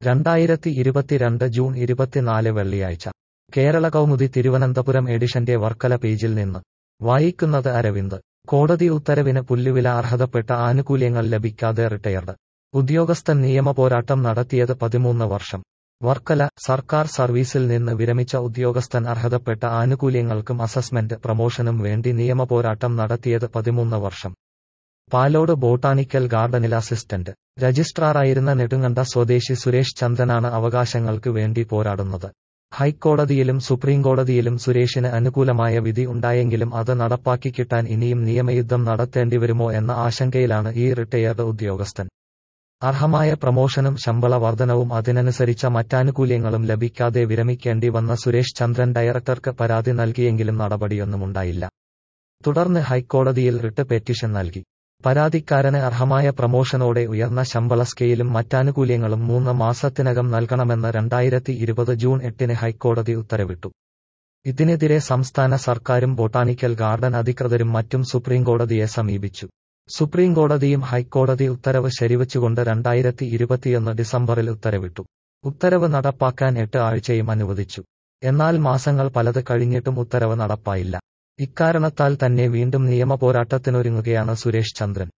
രണ്ടായിരത്തി ഇരുപത്തിരണ്ട് ജൂൺ ഇരുപത്തിനാല് വെള്ളിയാഴ്ച കേരള കൗമുദി തിരുവനന്തപുരം എഡിഷന്റെ വർക്കല പേജിൽ നിന്ന് വായിക്കുന്നത് അരവിന്ദ് കോടതി ഉത്തരവിന് പുല്ലുവില അർഹതപ്പെട്ട ആനുകൂല്യങ്ങൾ ലഭിക്കാതെ റിട്ടയർഡ് ഉദ്യോഗസ്ഥൻ നിയമപോരാട്ടം നടത്തിയത് പതിമൂന്ന് വർഷം വർക്കല സർക്കാർ സർവീസിൽ നിന്ന് വിരമിച്ച ഉദ്യോഗസ്ഥൻ അർഹതപ്പെട്ട ആനുകൂല്യങ്ങൾക്കും അസസ്മെന്റ് പ്രമോഷനും വേണ്ടി നിയമപോരാട്ടം നടത്തിയത് പതിമൂന്ന് വർഷം പാലോട് ബോട്ടാണിക്കൽ ഗാർഡനിൽ അസിസ്റ്റന്റ് രജിസ്ട്രാറായിരുന്ന നെടുങ്കണ്ട സ്വദേശി സുരേഷ് ചന്ദ്രനാണ് അവകാശങ്ങൾക്ക് വേണ്ടി പോരാടുന്നത് ഹൈക്കോടതിയിലും സുപ്രീംകോടതിയിലും സുരേഷിന് അനുകൂലമായ വിധി ഉണ്ടായെങ്കിലും അത് നടപ്പാക്കി കിട്ടാൻ ഇനിയും നിയമയുദ്ധം നടത്തേണ്ടിവരുമോ എന്ന ആശങ്കയിലാണ് ഈ റിട്ടയർഡ് ഉദ്യോഗസ്ഥൻ അർഹമായ പ്രമോഷനും ശമ്പള വർധനവും അതിനനുസരിച്ച മറ്റാനുകൂല്യങ്ങളും ലഭിക്കാതെ വിരമിക്കേണ്ടി വന്ന സുരേഷ് ചന്ദ്രൻ ഡയറക്ടർക്ക് പരാതി നൽകിയെങ്കിലും നടപടിയൊന്നുമുണ്ടായില്ല തുടർന്ന് ഹൈക്കോടതിയിൽ റിട്ട് പെറ്റീഷൻ നൽകി പരാതിക്കാരന് അർഹമായ പ്രമോഷനോടെ ഉയർന്ന ശമ്പള സ്കെയിലും മറ്റാനുകൂല്യങ്ങളും മൂന്ന് മാസത്തിനകം നൽകണമെന്ന് രണ്ടായിരത്തി ഇരുപത് ജൂൺ എട്ടിന് ഹൈക്കോടതി ഉത്തരവിട്ടു ഇതിനെതിരെ സംസ്ഥാന സർക്കാരും ബൊട്ടാണിക്കൽ ഗാർഡൻ അധികൃതരും മറ്റും സുപ്രീംകോടതിയെ സമീപിച്ചു സുപ്രീംകോടതിയും ഹൈക്കോടതി ഉത്തരവ് ശരിവച്ചുകൊണ്ട് രണ്ടായിരത്തി ഇരുപത്തിയൊന്ന് ഡിസംബറിൽ ഉത്തരവിട്ടു ഉത്തരവ് നടപ്പാക്കാൻ എട്ട് ആഴ്ചയും അനുവദിച്ചു എന്നാൽ മാസങ്ങൾ പലത് കഴിഞ്ഞിട്ടും ഉത്തരവ് നടപ്പായില്ല ഇക്കാരണത്താൽ തന്നെ വീണ്ടും നിയമപോരാട്ടത്തിനൊരുങ്ങുകയാണ് സുരേഷ് ചന്ദ്രൻ